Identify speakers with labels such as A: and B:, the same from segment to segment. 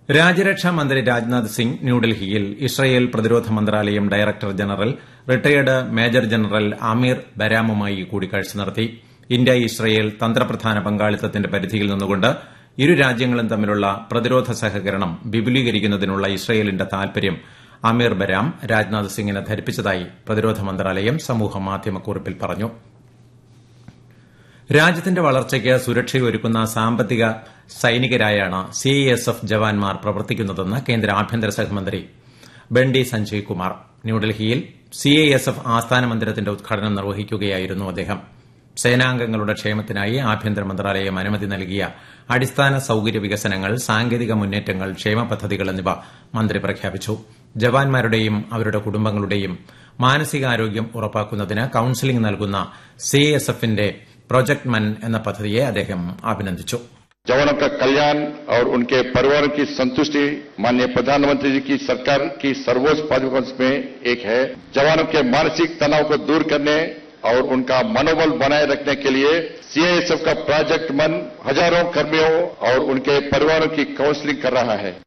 A: രാജ്യരക്ഷാ മന്ത്രി രാജ്നാഥ് സിംഗ് ന്യൂഡൽഹിയിൽ ഇസ്രയേൽ പ്രതിരോധ മന്ത്രാലയം director general retired major general Amir ബരാമുമായി കൂടിക്കാഴ്ച നടത്തി ഇന്ത്യ ഇസ്രയേൽ തന്ത്രപ്രധാന പങ്കാളിത്തത്തിന്റെ പരിധിയിൽ നിന്നുകൊണ്ട് ഇരു രാജ്യങ്ങളും തമ്മിലുള്ള പ്രതിരോധ സഹകരണം വിപുലീകരിക്കുന്നതിനുള്ള ഇസ്രയേലിന്റെ താൽപര്യം അമീർ ബരാം രാജ്നാഥ് സിംഗിനെ ധരിപ്പിച്ചതായി പ്രതിരോധ മന്ത്രാലയം സമൂഹമാധ്യമക്കുറിപ്പിൽ പറഞ്ഞു രാജ്യത്തിന്റെ വളർച്ചയ്ക്ക് സുരക്ഷയൊരുക്കുന്ന സാമ്പത്തിക സൈനികരായാണ് സിഐഎസ്എഫ് ജവാന്മാർ പ്രവർത്തിക്കുന്നതെന്ന് കേന്ദ്ര ആഭ്യന്തര സഹമന്ത്രി ബണ്ടി സഞ്ജയ് കുമാർ ന്യൂഡൽഹിയിൽ സിഐഎസ്എഫ് ആസ്ഥാന മന്ദിരത്തിന്റെ ഉദ്ഘാടനം നിർവഹിക്കുകയായിരുന്നു അദ്ദേഹം സേനാംഗങ്ങളുടെ ക്ഷേമത്തിനായി ആഭ്യന്തര മന്ത്രാലയം അനുമതി നൽകിയ അടിസ്ഥാന സൌകര്യ വികസനങ്ങൾ സാങ്കേതിക മുന്നേറ്റങ്ങൾ ക്ഷേമ പദ്ധതികൾ എന്നിവ മന്ത്രി പ്രഖ്യാപിച്ചു ജവാന്മാരുടെയും അവരുടെ കുടുംബങ്ങളുടെയും മാനസികാരോഗ്യം ഉറപ്പാക്കുന്നതിന് കൌൺസിലിംഗ് നൽകുന്ന സിഐഎസ്എഫിന്റെ പ്രോജക്ട് മൻ എന്ന പദ്ധതിയെ അദ്ദേഹം അഭിനന്ദിച്ചു
B: जवानों का कल्याण और उनके परिवार की संतुष्टि माननीय प्रधानमंत्री जी की सरकार की सर्वोच्च प्राथमिकता में एक है जवानों के मानसिक तनाव को दूर करने और उनका मनोबल बनाए रखने के लिए सीआईएसएफ का प्रोजेक्ट मन हजारों कर्मियों और उनके परिवारों की काउंसलिंग कर रहा है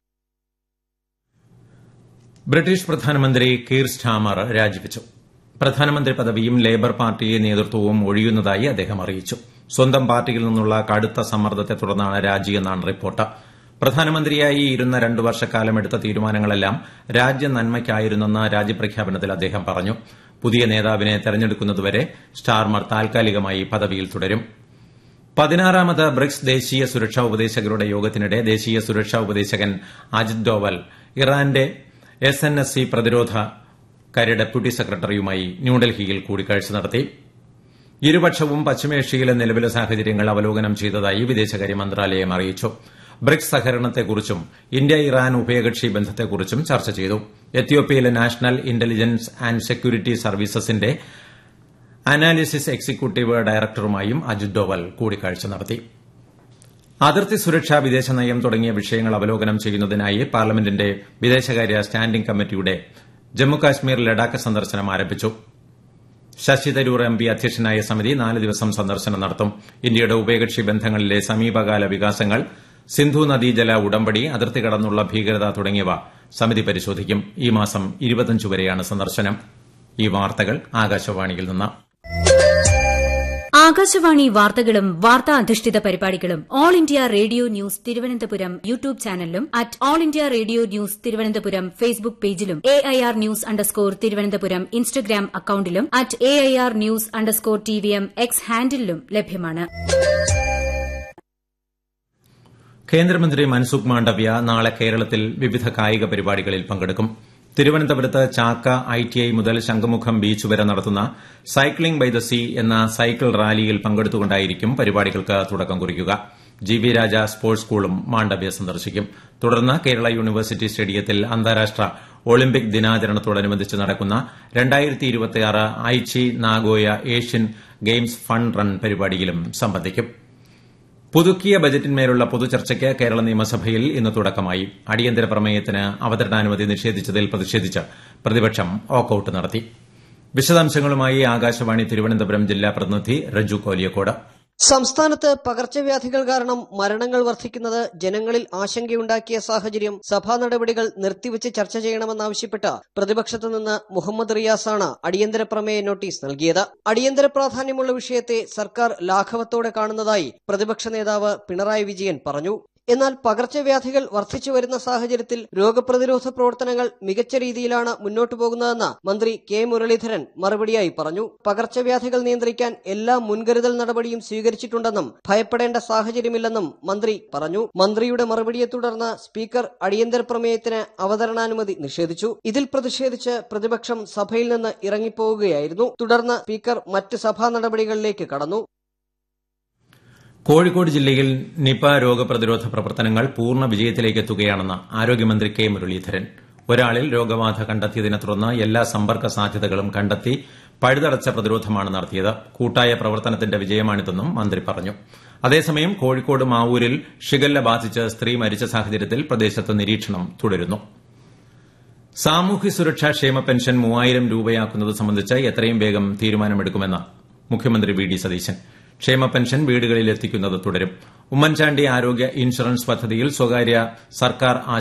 A: ബ്രിട്ടീഷ് പ്രധാനമന്ത്രി കീർ സ്റ്റാമർ രാജിവച്ചു പ്രധാനമന്ത്രി പദവിയും ലേബർ പാർട്ടി നേതൃത്വവും ഒഴിയുന്നതായി അദ്ദേഹം അറിയിച്ചു സ്വന്തം പാർട്ടിയിൽ നിന്നുള്ള കടുത്ത സമ്മർദ്ദത്തെ തുടർന്നാണ് രാജിയെന്നാണ് റിപ്പോർട്ട് പ്രധാനമന്ത്രിയായി ഇരുന്ന രണ്ടു വർഷക്കാലം എടുത്ത തീരുമാനങ്ങളെല്ലാം രാജ്യ നന്മയ്ക്കായിരുന്നെന്ന് രാജ്യപ്രഖ്യാപനത്തിൽ അദ്ദേഹം പറഞ്ഞു പുതിയ നേതാവിനെ തെരഞ്ഞെടുക്കുന്നതുവരെ സ്റ്റാർമർ താൽക്കാലികമായി പദവിയിൽ തുടരും പതിനാറാമത് ബ്രിക്സ് ദേശീയ സുരക്ഷാ ഉപദേശകരുടെ യോഗത്തിനിടെ ദേശീയ സുരക്ഷാ ഉപദേശകൻ അജിത് ഡോവൽ ഇറാന്റെ എസ് എൻ എസ് സി പ്രതിരോധ കാര്യ ഡെപ്യൂട്ടി സെക്രട്ടറിയുമായി ന്യൂഡൽഹിയിൽ കൂടിക്കാഴ്ച നടത്തി ഇരുപക്ഷവും പശ്ചിമേഷ്യയിലെ നിലവിലെ സാഹചര്യങ്ങൾ അവലോകനം ചെയ്തതായി വിദേശകാര്യ മന്ത്രാലയം അറിയിച്ചു ബ്രിക്സ് സഹകരണത്തെക്കുറിച്ചും ഇന്ത്യ ഇറാൻ ഉഭയകക്ഷി ബന്ധത്തെക്കുറിച്ചും ചർച്ച ചെയ്തു എത്യോപ്യയിലെ നാഷണൽ ഇന്റലിജൻസ് ആന്റ് സെക്യൂരിറ്റി സർവീസസിന്റെ അനാലിസിസ് എക്സിക്യൂട്ടീവ് ഡയറക്ടറുമായും അജിത് ഡോവൽ കൂടിക്കാഴ്ച നടത്തി അതിർത്തി സുരക്ഷ വിദേശ നയം തുടങ്ങിയ വിഷയങ്ങൾ അവലോകനം ചെയ്യുന്നതിനായി പാർലമെന്റിന്റെ വിദേശകാര്യ സ്റ്റാൻഡിംഗ് കമ്മിറ്റിയുടെ ജമ്മുകാശ്മീർ ലഡാക്ക് സന്ദർശനം ആരംഭിച്ചു ശശി തരൂർ എം പി അധ്യക്ഷനായ സമിതി നാല് ദിവസം സന്ദർശനം നടത്തും ഇന്ത്യയുടെ ഉഭയകക്ഷി ബന്ധങ്ങളിലെ സമീപകാല വികാസങ്ങൾ സിന്ധു നദീജല ഉടമ്പടി അതിർത്തി കടന്നുള്ള ഭീകരത തുടങ്ങിയവ സമിതി പരിശോധിക്കും ഈ മാസം വരെയാണ് സന്ദർശനം ഈ വാർത്തകൾ ആകാശവാണിയിൽ നിന്ന്
C: ആകാശവാണി വാർത്തകളും വാർത്താ അധിഷ്ഠിത പരിപാടികളും All India Radio news Thiruvananthapuram YouTube ചാനലിലും at All India Radio news Thiruvananthapuram Facebook പേജിലും A I R news underscore Thiruvananthapuram Instagram അക്കൌണ്ടിലും at A I R news underscore T V M X ഹാൻഡിലും ലഭ്യമാണ്
A: കേന്ദ്രമന്ത്രി മൻസുഖ് മാണ്ഡവ്യ നാളെ കേരളത്തിൽ വിവിധ കായിക പരിപാടികളിൽ പങ്കെടുക്കും തിരുവനന്തപുരത്ത് ചാക്ക ഐടിഐ മുതൽ ശംഖുമുഖം ബീച്ച് വരെ നടത്തുന്ന സൈക്ലിംഗ് ബൈ ദ സീ എന്ന സൈക്കിൾ റാലിയിൽ പങ്കെടുത്തുകൊണ്ടായിരിക്കും പരിപാടികൾക്ക് തുടക്കം കുറിക്കുക ജി വി രാജ സ്പോർട്സ് സ്കൂളും മാണ്ഡവ്യ സന്ദർശിക്കും തുടർന്ന് കേരള യൂണിവേഴ്സിറ്റി സ്റ്റേഡിയത്തിൽ അന്താരാഷ്ട്ര ഒളിമ്പിക് ദിനാചരണത്തോടനുബന്ധിച്ച് നടക്കുന്ന Aichi Nagoya Asian Games fund run പരിപാടിയിലും സംബന്ധിക്കും പുതുക്കിയ ബജറ്റിന്മേലുള്ള പൊതുചർച്ചയ്ക്ക് കേരള നിയമസഭയിൽ ഇന്ന് തുടക്കമായി അടിയന്തര പ്രമേയത്തിന് അവതരണാനുമതി നിഷേധിച്ചതിൽ പ്രതിഷേധിച്ച് പ്രതിപക്ഷം വാക്കൌട്ട് നടത്തി വിശദാംശങ്ങളുമായി ആകാശവാണി തിരുവനന്തപുരം ജില്ലാ പ്രതിനിധി രജു കോലിയക്കോട്
D: സംസ്ഥാനത്ത് പകർച്ചവ്യാധികൾ കാരണം മരണങ്ങൾ വർദ്ധിക്കുന്നത് ജനങ്ങളിൽ ആശങ്കയുണ്ടാക്കിയ സാഹചര്യം സഭാ നടപടികൾ നിർത്തിവച്ച് ചർച്ച ചെയ്യണമെന്നാവശ്യപ്പെട്ട് പ്രതിപക്ഷത്തു നിന്ന് മുഹമ്മദ് റിയാസാണ് അടിയന്തര പ്രമേയ നോട്ടീസ് നൽകിയത് അടിയന്തര പ്രാധാന്യമുള്ള വിഷയത്തെ സർക്കാർ ലാഘവത്തോടെ കാണുന്നതായി പ്രതിപക്ഷ നേതാവ് പിണറായി വിജയൻ പറഞ്ഞു എന്നാൽ പകർച്ചവ്യാധികൾ വർദ്ധിച്ചു വരുന്ന സാഹചര്യത്തിൽ രോഗപ്രതിരോധ പ്രവർത്തനങ്ങൾ മികച്ച രീതിയിലാണ് മുന്നോട്ടു പോകുന്നതെന്ന് മന്ത്രി കെ മുരളീധരൻ മറുപടിയായി പറഞ്ഞു പകർച്ചവ്യാധികൾ നിയന്ത്രിക്കാൻ എല്ലാ മുൻകരുതൽ നടപടിയും സ്വീകരിച്ചിട്ടുണ്ടെന്നും ഭയപ്പെടേണ്ട സാഹചര്യമില്ലെന്നും മന്ത്രി പറഞ്ഞു മന്ത്രിയുടെ മറുപടിയെ തുടർന്ന് സ്പീക്കർ അടിയന്തര പ്രമേയത്തിന് അവതരണാനുമതി നിഷേധിച്ചു ഇതിൽ പ്രതിഷേധിച്ച് പ്രതിപക്ഷം സഭയിൽ നിന്ന് ഇറങ്ങിപ്പോവുകയായിരുന്നു തുടർന്ന് സ്പീക്കർ മറ്റ് സഭാ നടപടികളിലേക്ക് കടന്നു
A: കോഴിക്കോട് ജില്ലയിൽ നിപ രോഗപ്രതിരോധ പ്രവർത്തനങ്ങൾ പൂർണ്ണ വിജയത്തിലേക്ക് എത്തുകയാണെന്ന് ആരോഗ്യമന്ത്രി കെ മുരളീധരൻ ഒരാളിൽ രോഗബാധ കണ്ടെത്തിയതിനെ തുടർന്ന് എല്ലാ സമ്പർക്ക സാധ്യതകളും കണ്ടെത്തി പഴുതടച്ച പ്രതിരോധമാണ് നടത്തിയത് കൂട്ടായ പ്രവർത്തനത്തിന്റെ വിജയമാണിതെന്നും മന്ത്രി പറഞ്ഞു അതേസമയം കോഴിക്കോട് മാവൂരിൽ ഷിഗല്ല ബാധിച്ച് സ്ത്രീ മരിച്ച സാഹചര്യത്തിൽ പ്രദേശത്ത് നിരീക്ഷണം തുടരുന്നു സാമൂഹ്യ സുരക്ഷാ ക്ഷേമ പെൻഷൻ മൂവായിരം രൂപയാക്കുന്നത് സംബന്ധിച്ച് എത്രയും വേഗം തീരുമാനമെടുക്കുമെന്ന് മുഖ്യമന്ത്രി വി ഡി സതീശൻ ക്ഷേമ പെൻഷൻ വീടുകളിൽ എത്തിക്കുന്നത് തുടരും ഉമ്മൻചാണ്ടി ആരോഗ്യ ഇൻഷുറൻസ് പദ്ധതിയിൽ സ്വകാര്യ സർക്കാർ